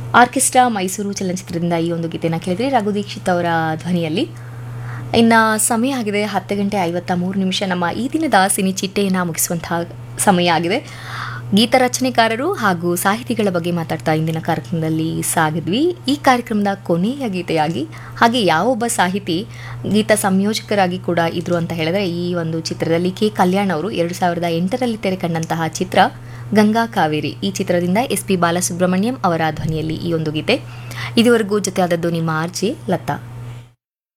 orchestra Mysuru ಚಲನಚಿತ್ರದಿಂದ ಈ ಒಂದು ಗೀತೆನ ಕೇಳಿದ್ರಿ ರಘು ದೀಕ್ಷಿತ್ ಅವರ ಧ್ವನಿಯಲ್ಲಿ ಇನ್ನು ಸಮಯ ಆಗಿದೆ ಹತ್ತು ಗಂಟೆ ಐವತ್ತ ಮೂರು ನಿಮಿಷ ನಮ್ಮ ಈ ದಿನದ ಸಿನಿ ಚಿಟ್ಟೆಯನ್ನು ಮುಗಿಸುವಂತಹ ಸಮಯ ಆಗಿದೆ ಗೀತ ರಚನೆಕಾರರು ಹಾಗೂ ಸಾಹಿತಿಗಳ ಬಗ್ಗೆ ಮಾತಾಡ್ತಾ ಇಂದಿನ ಕಾರ್ಯಕ್ರಮದಲ್ಲಿ ಸಾಗಿದ್ವಿ ಈ ಕಾರ್ಯಕ್ರಮದ ಕೊನೆಯ ಗೀತೆಯಾಗಿ ಹಾಗೆ ಯಾವೊಬ್ಬ ಸಾಹಿತಿ ಗೀತ ಸಂಯೋಜಕರಾಗಿ ಕೂಡ ಇದ್ರು ಅಂತ ಹೇಳಿದ್ರೆ ಈ ಒಂದು ಚಿತ್ರದಲ್ಲಿ ಕೆ ಕಲ್ಯಾಣ್ ಅವರು ಎರಡು ಸಾವಿರದ ಎಂಟರಲ್ಲಿ ತೆರೆ ಕಂಡಂತಹ ಚಿತ್ರ ಗಂಗಾ ಕಾವೇರಿ ಈ ಚಿತ್ರದಿಂದ ಎಸ್ ಪಿ ಬಾಲಸುಬ್ರಹ್ಮಣ್ಯಂ ಅವರ ಧ್ವನಿಯಲ್ಲಿ ಈ ಒಂದು ಗೀತೆ ಇದುವರೆಗೂ ಜೊತೆಯಾದದ್ದು ನಿಮ್ಮ ಆರ್ಜೆ ಲತಾ